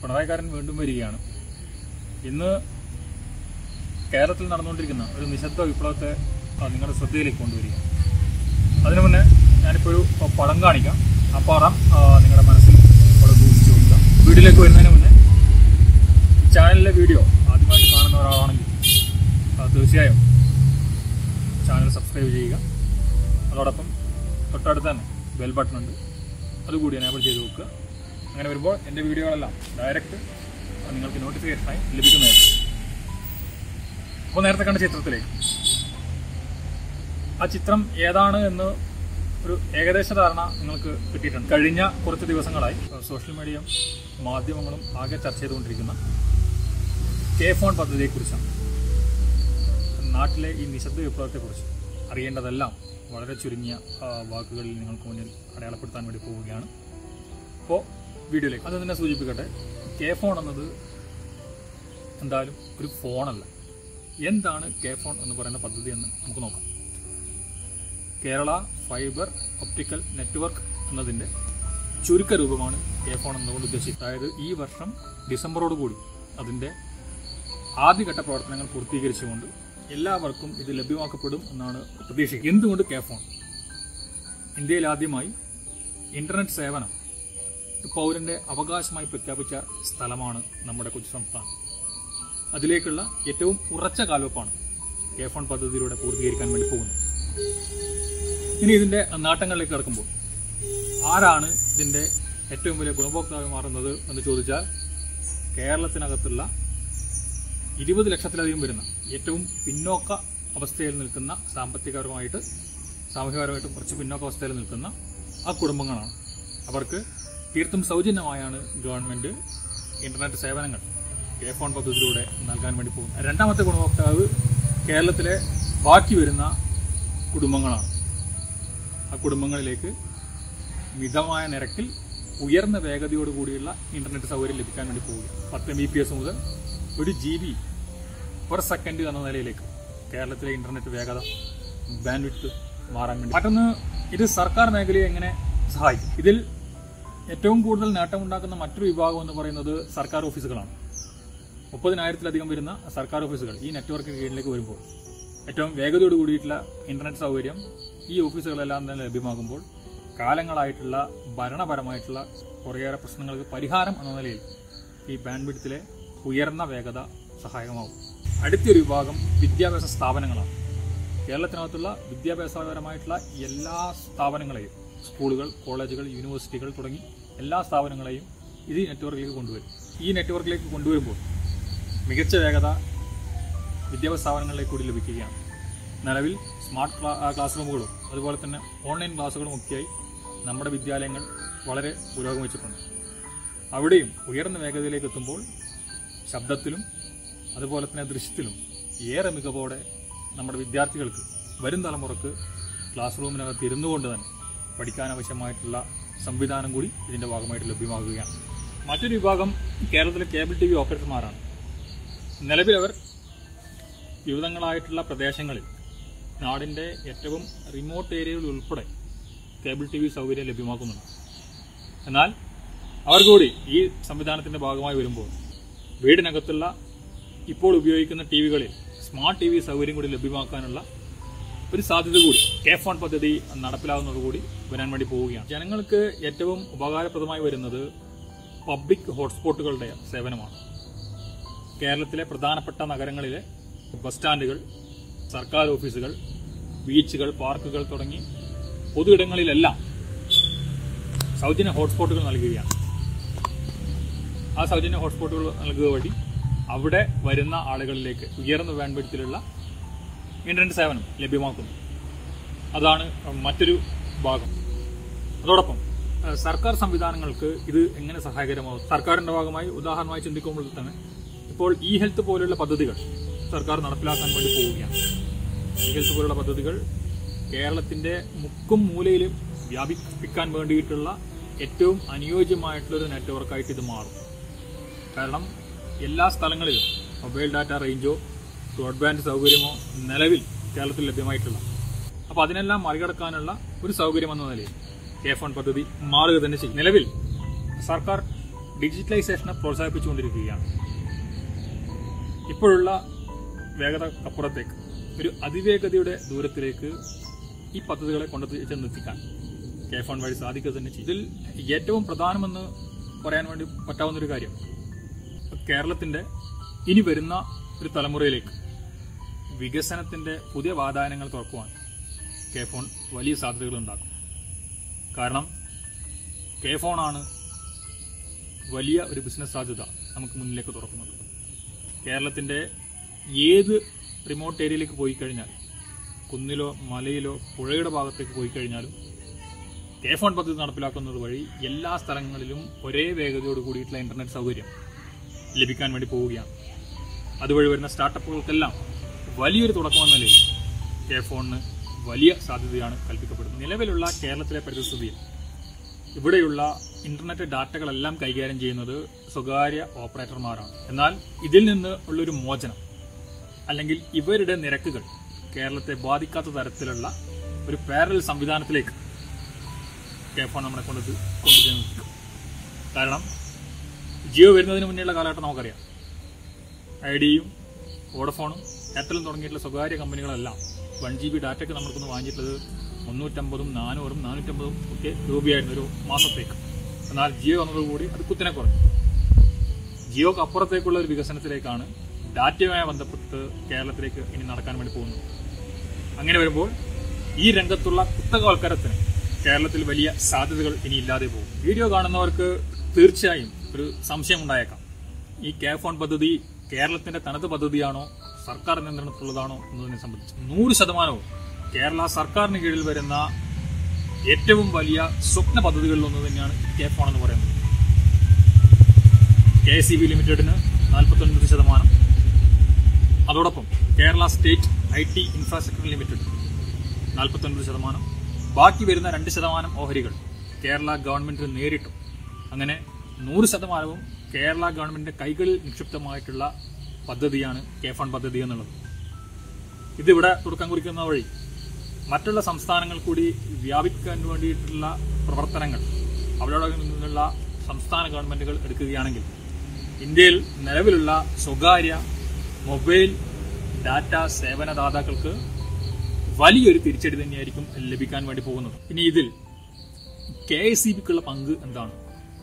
പിണറായിക്കാരൻ വീണ്ടും വരികയാണ് ഇന്ന് കേരളത്തിൽ നടന്നുകൊണ്ടിരിക്കുന്ന ഒരു നിശബ്ദ വിപ്ലവത്തെ ആ, നിങ്ങളുടെ ശ്രദ്ധയിലേക്ക് കൊണ്ടുവരിക അതിനു മുന്നേ ഞാനിപ്പോൾ ഒരു പടം കാണിക്കാം ആ പടം ആ, നിങ്ങളുടെ മനസ്സിൽ അവിടെ സൂക്ഷിച്ചു കൊടുക്കുക വീഡിയോയിലേക്ക് വരുന്നതിന് മുന്നേ ഈ ചാനലിലെ വീഡിയോ ആദ്യമായിട്ട് കാണുന്ന ഒരാളാണെങ്കിൽ ആ, തീർച്ചയായും ചാനൽ സബ്സ്ക്രൈബ് ചെയ്യുക അതോടൊപ്പം തൊട്ടടുത്ത് തന്നെ ബെൽ ബട്ടൺ ഉണ്ട് അതുകൂടി എനേബിൾ ചെയ്ത് വെക്കുക അങ്ങനെ വരുമ്പോൾ എൻ്റെ വീഡിയോകളെല്ലാം ഡയറക്റ്റ് നിങ്ങൾക്ക് നോട്ടിഫിക്കേഷനായി ലഭിക്കുന്നതായിരിക്കും അപ്പോൾ നേരത്തെ കണ്ട ചിത്രത്തിലേക്ക് ആ ചിത്രം ഏതാണ് എന്ന് ഒരു ഏകദേശ ധാരണ നിങ്ങൾക്ക് കിട്ടിയിട്ടുണ്ട് കഴിഞ്ഞ കുറച്ച് ദിവസങ്ങളായി സോഷ്യൽ മീഡിയ മാധ്യമങ്ങളും ആകെ ചർച്ച ചെയ്തുകൊണ്ടിരിക്കുന്ന കെ ഫോൺ പദ്ധതിയെക്കുറിച്ചാണ് നാട്ടിലെ ഈ നിശബ്ദ വിപ്ലവത്തെക്കുറിച്ച് അറിയേണ്ടതെല്ലാം വളരെ ചുരുങ്ങിയ ആ, വാക്കുകളിൽ നിങ്ങൾക്ക് മുന്നിൽ അടയാളപ്പെടുത്താൻ വേണ്ടി പോവുകയാണ് അപ്പോൾ വീഡിയോയിലേക്ക് അത് തന്നെ സൂചിപ്പിക്കട്ടെ കെ ഫോൺ എന്നത് എന്തായാലും ഒരു ഫോണല്ല എന്താണ് കെ ഫോൺ എന്ന് പറയുന്ന പദ്ധതി എന്ന് നമുക്ക് നോക്കാം കേരള ഫൈബർ ഒപ്റ്റിക്കൽ നെറ്റ്വർക്ക് എന്നതിൻ്റെ ചുരുക്ക രൂപമാണ് കെ ഫോൺ എന്നുകൊണ്ട് ഉദ്ദേശിച്ചത് അതായത് ഈ വർഷം ഡിസംബറോട് കൂടി അതിൻ്റെ ആദ്യഘട്ട പ്രവർത്തനങ്ങൾ പൂർത്തീകരിച്ചുകൊണ്ട് എല്ലാവർക്കും ഇത് ലഭ്യമാക്കപ്പെടും എന്നാണ് പ്രതീക്ഷിക്കുന്നത് എന്തുകൊണ്ട് കെ ഫോൺ ഇന്ത്യയിൽ ആദ്യമായി ഇന്റർനെറ്റ് സേവനം പൗരന്റെ അവകാശമായി പ്രഖ്യാപിച്ച സ്ഥലമാണ് നമ്മുടെ കൊച്ചു സംസ്ഥാനം അതിലേക്കുള്ള ഏറ്റവും ഉറച്ച കാൽവെപ്പാണ് കെ ഫോൺ പദ്ധതിയിലൂടെ പൂർത്തീകരിക്കാൻ വേണ്ടി പോകുന്നത് ഇനി ഇതിന്റെ നേട്ടങ്ങളിലേക്ക് കിടക്കുമ്പോൾ ആരാണ് ഇതിന്റെ ഏറ്റവും വലിയ ഗുണഭോക്താവ് മാറുന്നത് എന്ന് ചോദിച്ചാൽ കേരളത്തിനകത്തുള്ള ഇരുപത് ലക്ഷത്തിലധികം വരുന്ന ഏറ്റവും പിന്നോക്ക അവസ്ഥയിൽ നിൽക്കുന്ന സാമ്പത്തികപരമായിട്ട് സാമൂഹികപരമായിട്ടും കുറച്ച് പിന്നോക്ക അവസ്ഥയിൽ നിൽക്കുന്ന ആ കുടുംബങ്ങളാണ് അവർക്ക് തീർത്തും സൗജന്യമായാണ് ഗവൺമെന്റ് ഇന്റർനെറ്റ് സേവനങ്ങൾ കെ ഫോൺ പദ്ധതിയിലൂടെ നൽകാൻ വേണ്ടി പോകുന്നത് രണ്ടാമത്തെ ഗുണഭോക്താവ് കേരളത്തിലെ ബാക്കി വരുന്ന കുടുംബങ്ങളാണ് ആ കുടുംബങ്ങളിലേക്ക് മിതമായ നിരക്കിൽ ഉയർന്ന വേഗതയോട് കൂടിയുള്ള ഇന്റർനെറ്റ് സൗകര്യം ലഭിക്കാൻ വേണ്ടി പോവുക പത്ത് എം ബി പി എസ് മുതൽ ഒരു ജി ബി പെർ സെക്കൻഡ് എന്ന നിലയിലേക്ക് കേരളത്തിലെ ഇന്റർനെറ്റ് വേഗത ബാൻഡ് വിട്ട് മാറാൻ വേണ്ടി മറ്റൊന്ന് ഇത് സർക്കാർ മേഖലയെ എങ്ങനെ സഹായിക്കും ഇതിൽ ഏറ്റവും കൂടുതൽ നേട്ടമുണ്ടാക്കുന്ന മറ്റൊരു വിഭാഗം എന്ന് പറയുന്നത് സർക്കാർ ഓഫീസുകളാണ് മുപ്പതിനായിരത്തിലധികം വരുന്ന സർക്കാർ ഓഫീസുകൾ ഈ നെറ്റ്വർക്ക് കീഴിലേക്ക് വരുമ്പോൾ ഏറ്റവും വേഗതയോട് കൂടിയിട്ടുള്ള ഇന്റർനെറ്റ് സൗകര്യം ഈ ഓഫീസുകളെല്ലാം തന്നെ ലഭ്യമാകുമ്പോൾ കാലങ്ങളായിട്ടുള്ള ഭരണപരമായിട്ടുള്ള കുറേയേറെ പ്രശ്നങ്ങൾക്ക് പരിഹാരം എന്ന നിലയിൽ ഈ ബാൻഡ്വിഡ്ത്തിലെ ഉയർന്ന വേഗത സഹായകമാകും അടുത്തൊരു വിഭാഗം വിദ്യാഭ്യാസ സ്ഥാപനങ്ങളാണ് കേരളത്തിനകത്തുള്ള വിദ്യാഭ്യാസപരമായിട്ടുള്ള എല്ലാ സ്ഥാപനങ്ങളെയും സ്കൂളുകൾ കോളേജുകൾ യൂണിവേഴ്സിറ്റികൾ തുടങ്ങി എല്ലാ സ്ഥാപനങ്ങളെയും ഇത് ഈ നെറ്റ്വർക്കിലേക്ക് കൊണ്ടുവരും ഈ നെറ്റ്വർക്കിലേക്ക് കൊണ്ടുവരുമ്പോൾ മികച്ച വേഗത വിദ്യാഭ്യാസ സ്ഥാപനങ്ങളിലേക്ക് കൂടി ലഭിക്കുകയാണ് നിലവിൽ സ്മാർട്ട് ക്ലാ ആ, ക്ലാസ് റൂമുകളും അതുപോലെ തന്നെ ഓൺലൈൻ ക്ലാസ്സുകളും ഒക്കെയായി നമ്മുടെ വിദ്യാലയങ്ങൾ വളരെ പുരോഗമിച്ചിട്ടുണ്ട് അവിടെയും ഉയർന്ന വേഗതയിലേക്ക് എത്തുമ്പോൾ ശബ്ദത്തിലും അതുപോലെ തന്നെ ദൃശ്യത്തിലും ഏറെ മികവോടെ നമ്മുടെ വിദ്യാർത്ഥികൾക്ക് വരും തലമുറക്ക് ക്ലാസ് റൂമിനകത്ത് ഇരുന്നു കൊണ്ട് തന്നെ പഠിക്കാൻ ആവശ്യമായിട്ടുള്ള സംവിധാനം കൂടി ഇതിന്റെ ഭാഗമായിട്ട് ലഭ്യമാകുകയാണ് മറ്റൊരു വിഭാഗം കേരളത്തിലെ കേബിൾ ടി വി ഓപ്പറേറ്റർമാരാണ് നിലവിൽ അവർ വിവിധങ്ങളായിട്ടുള്ള പ്രദേശങ്ങളിൽ നാടിന്റെ ഏറ്റവും റിമോട്ട് ഏരിയകളിൽ ഉൾപ്പെടെ കേബിൾ ടി വി സൗകര്യം ലഭ്യമാക്കുന്നുണ്ട് എന്നാൽ അവർ കൂടി ഈ സംവിധാനത്തിന്റെ ഭാഗമായി വരുമ്പോൾ വീടിനകത്തുള്ള ഇപ്പോൾ ഉപയോഗിക്കുന്ന ടി വികളിൽ സ്മാർട്ട് ടി വി സൗകര്യം കൂടി ലഭ്യമാക്കാനുള്ള ഒരു സാധ്യത കൂടി കെ ഫോൺ പദ്ധതി നടപ്പിലാകുന്നതോടുകൂടി വരാൻ വേണ്ടി പോവുകയാണ് ജനങ്ങൾക്ക് ഏറ്റവും ഉപകാരപ്രദമായി വരുന്നത് പബ്ലിക് ഹോട്ട്സ്പോട്ടുകളുടെ സേവനമാണ് കേരളത്തിലെ പ്രധാനപ്പെട്ട നഗരങ്ങളിലെ ബസ് സ്റ്റാൻഡുകൾ സർക്കാർ ഓഫീസുകൾ ബീച്ചുകൾ പാർക്കുകൾ തുടങ്ങി പൊതു ഇടങ്ങളിലെല്ലാം സൗജന്യ ഹോട്ട്സ്പോട്ടുകൾ നൽകുകയാണ് ആ സൗജന്യ ഹോട്ട്സ്പോട്ടുകൾ നൽകുക വഴി അവിടെ വരുന്ന ആളുകളിലേക്ക് ഉയർന്ന ബാൻഡ്വിഡ്ത്തിലുള്ള ഇന്റർനെറ്റ് സേവനം ലഭ്യമാക്കുന്നു അതാണ് മറ്റൊരു ഭാഗം അതോടൊപ്പം ഏഹ്, സർക്കാർ സംവിധാനങ്ങൾക്ക് ഇത് എങ്ങനെ സഹായകരമാകും സർക്കാരിന്റെ ഭാഗമായി ഉദാഹരണമായി ചിന്തിക്കുമ്പോൾ തന്നെ ഇപ്പോൾ ഇ ഹെൽത്ത് പോലുള്ള പദ്ധതികൾ സർക്കാർ നടപ്പിലാക്കാൻ വേണ്ടി പോവുകയാണ് ഇ ഹെൽത്ത് പോലുള്ള പദ്ധതികൾ കേരളത്തിന്റെ മുക്കും മൂലയിലും വ്യാപിപ്പിക്കാൻ വേണ്ടിയിട്ടുള്ള ഏറ്റവും അനുയോജ്യമായിട്ടുള്ള ഒരു നെറ്റ്വർക്കായിട്ട് ഇത് മാറും കാരണം എല്ലാ സ്ഥലങ്ങളിലും മൊബൈൽ ഡാറ്റ റേഞ്ചോ ബ്രോഡ്ബാൻഡ് സൗകര്യമോ നിലവിൽ കേരളത്തിൽ ലഭ്യമായിട്ടുള്ള അപ്പോൾ അതിനെല്ലാം മറികടക്കാനുള്ള ഒരു സൗകര്യം എന്ന നിലയിൽ കെ ഫോൺ പദ്ധതി മാറുക തന്നെ ചെയ്യും നിലവിൽ സർക്കാർ ഡിജിറ്റലൈസേഷനെ പ്രോത്സാഹിപ്പിച്ചുകൊണ്ടിരിക്കുകയാണ് ഇപ്പോഴുള്ള വേഗത അപ്പുറത്തേക്ക് ഒരു അതിവേഗതയുടെ ദൂരത്തിലേക്ക് ഈ പദ്ധതികളെ കൊണ്ടു ചെന്നെത്തിക്കാൻ കെ ഫോൺ വഴി സാധിക്കുക തന്നെ ചെയ്യും ഇതിൽ ഏറ്റവും പ്രധാനമെന്ന് പറയാൻ വേണ്ടി പറ്റാവുന്ന ഒരു കാര്യം കേരളത്തിന്റെ ഇനി വരുന്ന ഒരു തലമുറയിലേക്ക് വികസനത്തിന്റെ പുതിയ വാതായനങ്ങൾ തുറക്കുവാൻ കെ ഫോൺ വലിയ സാധ്യതകൾ ഉണ്ടാക്കും കാരണം കെ ഫോണാണ് വലിയ ഒരു ബിസിനസ് സാധ്യത നമുക്ക് മുന്നിലേക്ക് തുറക്കുന്നത് കേരളത്തിന്റെ ഏത് റിമോട്ട് ഏരിയയിലേക്ക് പോയി കഴിഞ്ഞാൽ കുന്നിലോ മലയിലോ പുഴയുടെ ഭാഗത്തേക്ക് പോയി കഴിഞ്ഞാലും കെ ഫോൺ പദ്ധതി നടപ്പിലാക്കുന്നത് വഴി എല്ലാ സ്ഥലങ്ങളിലും ഒരേ വേഗതയോട് കൂടിയിട്ടുള്ള ഇന്റർനെറ്റ് സൗകര്യം ലഭിക്കാൻ വേണ്ടി പോവുകയാണ് അതുവഴി വരുന്ന സ്റ്റാർട്ടപ്പുകൾക്കെല്ലാം വലിയൊരു തുടക്കമെന്ന നിലയിൽ കെ ഫോണിന് വലിയ സാധ്യതയാണ് കൽപ്പിക്കപ്പെടുന്നത് നിലവിലുള്ള കേരളത്തിലെ പരിസ്ഥിതിയിൽ ഇവിടെയുള്ള ഇന്റർനെറ്റ് ഡാറ്റകളെല്ലാം കൈകാര്യം ചെയ്യുന്നത് സ്വകാര്യ ഓപ്പറേറ്റർമാരാണ് എന്നാൽ ഇതിൽ നിന്ന് ഉള്ളൊരു മോചനം അല്ലെങ്കിൽ ഇവരുടെ നിരക്കുകൾ കേരളത്തെ ബാധിക്കാത്ത തരത്തിലുള്ള ഒരു പാരൽ സംവിധാനത്തിലേക്ക് കെ ഫോൺ നമ്മളെ കൊണ്ട് കൊണ്ടുചെന്ന് നിൽക്കും കാരണം ജിയോ വരുന്നതിന് മുന്നേയുള്ള കാലഘട്ടം നമുക്കറിയാം ഐഡിയയും വോഡഫോണും എയർടെലും തുടങ്ങിയിട്ടുള്ള സ്വകാര്യ കമ്പനികളെല്ലാം വൺ ജി ബി ഡാറ്റയ്ക്ക് നമ്മൾക്കൊന്ന് വാങ്ങിയിട്ടുള്ളത് മുന്നൂറ്റമ്പതും നാനൂറും നാനൂറ്റമ്പതും ഒക്കെ രൂപയായിരുന്നു ഒരു മാസത്തേക്ക് എന്നാൽ ജിയോ വന്നതോടുകൂടി അത് കുത്തിനെ കുറഞ്ഞു ജിയോക്ക് അപ്പുറത്തേക്കുള്ള ഒരു വികസനത്തിലേക്കാണ് ഡാറ്റയുമായി ബന്ധപ്പെട്ട് കേരളത്തിലേക്ക് ഇനി നടക്കാൻ വേണ്ടി പോകുന്നത് അങ്ങനെ വരുമ്പോൾ ഈ രംഗത്തുള്ള കുത്തകവൽക്കരത്തിന് കേരളത്തിൽ വലിയ സാധ്യതകൾ ഇനി ഇല്ലാതെ പോകും വീഡിയോ കാണുന്നവർക്ക് തീർച്ചയായും ഒരു സംശയം ഉണ്ടായേക്കാം ഈ കെ ഫോൺ പദ്ധതി കേരളത്തിന്റെ തനത് പദ്ധതിയാണോ സർക്കാർ നിയന്ത്രണത്തിലുള്ളതാണോ എന്നതിനെ സംബന്ധിച്ച് നൂറ് ശതമാനവും കേരള സർക്കാരിന് കീഴിൽ വരുന്ന ഏറ്റവും വലിയ സ്വപ്ന പദ്ധതികളിൽ ഒന്ന് തന്നെയാണ് കെ ഫോൺ എന്ന് പറയുന്നത് കെ എസ് സി ബി ലിമിറ്റഡിന് നാൽപ്പത്തൊൻപത് ശതമാനം അതോടൊപ്പം Kerala state I T infrastructure limited നാൽപ്പത്തൊൻപത് ശതമാനം ബാക്കി വരുന്ന രണ്ട് ശതമാനം ഓഹരികൾ കേരള ഗവൺമെന്റിന് നേരിട്ടും അങ്ങനെ നൂറ് ശതമാനവും കേരള ഗവൺമെന്റിന്റെ കൈകളിൽ നിക്ഷിപ്തമായിട്ടുള്ള പദ്ധതിയാണ് കെ ഫണ്ട് പദ്ധതി എന്നുള്ളത് ഇതിവിടെ തുടക്കം കുറിക്കുന്ന വഴി മറ്റുള്ള സംസ്ഥാനങ്ങൾ കൂടി വ്യാപിക്കാൻ വേണ്ടിയിട്ടുള്ള പ്രവർത്തനങ്ങൾ അവരോട് നിന്നുള്ള സംസ്ഥാന ഗവൺമെന്റുകൾ എടുക്കുകയാണെങ്കിൽ ഇന്ത്യയിൽ നിലവിലുള്ള സ്വകാര്യ മൊബൈൽ ഡാറ്റ സേവനദാതാക്കൾക്ക് വലിയൊരു തിരിച്ചടി തന്നെയായിരിക്കും ലഭിക്കാൻ വേണ്ടി പോകുന്നത് ഇനി ഇതിൽ കെ എസ് സി ബിക്കുള്ള പങ്ക് എന്താണ്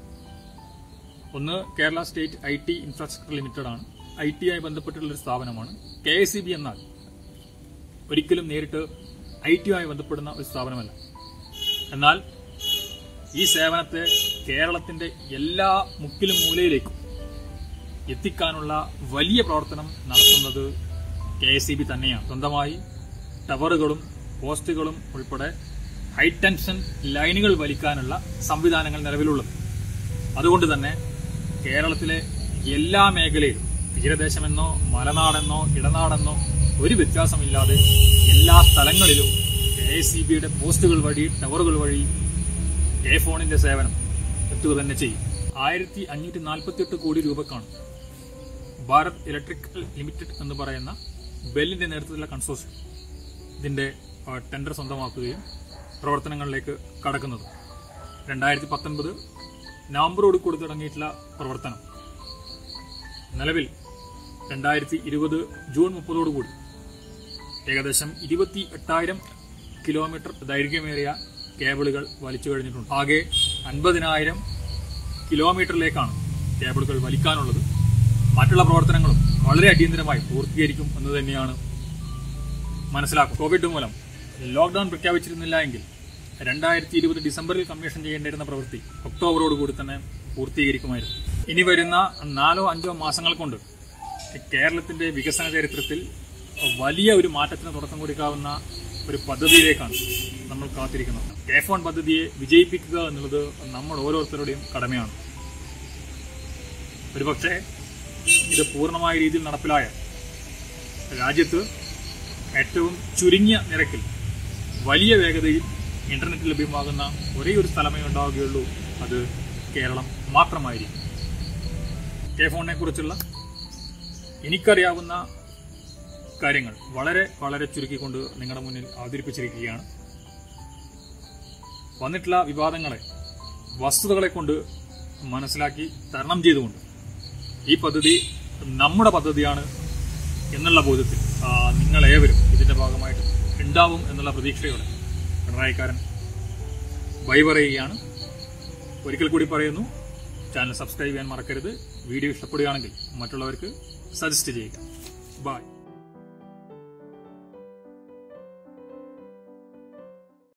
ഒന്ന് Kerala state I T infrastructure limited ആണ് ഐ ടി ആയി ബന്ധപ്പെട്ടുള്ള ഒരു സ്ഥാപനമാണ് കെ എസ് സി ബി എന്നാൽ ഒരിക്കലും നേരിട്ട് ഐ ടിയുമായി ബന്ധപ്പെടുന്ന ഒരു സ്ഥാപനമല്ല എന്നാൽ ഈ സേവനത്തെ കേരളത്തിന്റെ എല്ലാ മുക്കിലും മൂലയിലേക്കും എത്തിക്കാനുള്ള വലിയ പ്രവർത്തനം നടത്തുന്നത് കെ എസ് ബി തന്നെയാണ് സ്വന്തമായി ടവറുകളും പോസ്റ്റുകളും ഉൾപ്പെടെ ഹൈ ടെൻഷൻ ലൈനുകൾ വലിക്കാനുള്ള സംവിധാനങ്ങൾ നിലവിലുള്ളത് അതുകൊണ്ട് തന്നെ കേരളത്തിലെ എല്ലാ മേഖലയിലും തീരദേശമെന്നോ മലനാടെന്നോ ഇടനാടെന്നോ ഒരു വ്യത്യാസമില്ലാതെ എല്ലാ സ്ഥലങ്ങളിലും കെ എസ് സി ബിയുടെ പോസ്റ്റുകൾ വഴി ടവറുകൾ വഴി കെ ഫോണിന്റെ സേവനം എത്തുക തന്നെ ചെയ്യും ആയിരത്തി അഞ്ഞൂറ്റി നാൽപ്പത്തി എട്ട് കോടി രൂപക്കാണ് ഭാരത് ഇലക്ട്രിക്കൽ ലിമിറ്റഡ് എന്ന് പറയുന്ന ബെല്ലിന്റെ നേതൃത്വത്തിലുള്ള കൺസോർഷ്യം ഇതിന്റെ ആ, ടെൻഡർ സ്വന്തമാക്കുകയും പ്രവർത്തനങ്ങളിലേക്ക് കടക്കുന്നത് രണ്ടായിരത്തി പത്തൊൻപത് നവംബറോട് കൂടി തുടങ്ങിയിട്ടുള്ള പ്രവർത്തനം നിലവിൽ രണ്ടായിരത്തി ഇരുപത് ജൂൺ മുപ്പതോടുകൂടി ഏകദേശം ഇരുപത്തി എട്ടായിരം കിലോമീറ്റർ ദൈർഘ്യമേറിയ കേബിളുകൾ വലിച്ചു കഴിഞ്ഞിട്ടുണ്ട് ആകെ അൻപതിനായിരം കിലോമീറ്ററിലേക്കാണ് കേബിളുകൾ വലിക്കാനുള്ളത് മറ്റുള്ള പ്രവർത്തനങ്ങളും വളരെ അടിയന്തരമായി പൂർത്തീകരിക്കും എന്ന് തന്നെയാണ് മനസ്സിലാക്കും കോവിഡ് മൂലം ലോക്ഡൌൺ പ്രഖ്യാപിച്ചിരുന്നില്ല എങ്കിൽ രണ്ടായിരത്തി ഇരുപത് ഡിസംബറിൽ കമ്മീഷൻ ചെയ്യേണ്ടിയിരുന്ന പ്രവൃത്തി ഒക്ടോബറോട് കൂടി തന്നെ പൂർത്തീകരിക്കുമായിരുന്നു ഇനി വരുന്ന നാലോ അഞ്ചോ മാസങ്ങൾ കൊണ്ട് കേരളത്തിന്റെ വികസന ചരിത്രത്തിൽ വലിയ ഒരു മാറ്റത്തിന് തുടക്കം കുറിക്കാവുന്ന ഒരു പദ്ധതിയിലേക്കാണ് നമ്മൾ കാത്തിരിക്കുന്നത് കെ ഫോൺ പദ്ധതിയെ വിജയിപ്പിക്കുക എന്നുള്ളത് നമ്മൾ ഓരോരുത്തരുടെയും കടമയാണ് ഒരുപക്ഷെ ഇത് പൂർണ്ണമായ രീതിയിൽ നടപ്പിലായ രാജ്യത്ത് ഏറ്റവും ചുരുങ്ങിയ നിരക്കിൽ വലിയ വേഗതയിൽ ഇന്റർനെറ്റ് ലഭ്യമാകുന്ന ഒരേ ഒരു സ്ഥലമേ ഉണ്ടാവുകയുള്ളൂ അത് കേരളം മാത്രമായിരിക്കും കെ ഫോണിനെ കുറിച്ചുള്ള എനിക്കറിയാവുന്ന കാര്യങ്ങൾ വളരെ വളരെ ചുരുക്കിക്കൊണ്ട് നിങ്ങളുടെ മുന്നിൽ അവതരിപ്പിച്ചിരിക്കുകയാണ് വന്നിട്ടുള്ള വിവാദങ്ങളെ വസ്തുതകളെ കൊണ്ട് മനസ്സിലാക്കി തരണം ചെയ്തുകൊണ്ട് ഈ പദ്ധതി നമ്മുടെ പദ്ധതിയാണ് എന്നുള്ള ബോധ്യത്തിൽ ആ, നിങ്ങളേവരും ഇതിന്റെ ഭാഗമായിട്ട് ഉണ്ടാവും എന്നുള്ള പ്രതീക്ഷയോടെ പിണറായിക്കാരൻ ബൈ പറയുകയാണ് ഒരിക്കൽ കൂടി പറയുന്നു ചാനൽ സബ്സ്ക്രൈബ് ചെയ്യാൻ മറക്കരുത് വീഡിയോ ഇഷ്ടപ്പെടുകയാണെങ്കിൽ മറ്റുള്ളവർക്ക് സജസ്റ്റ് ചെയ്യുക ബൈ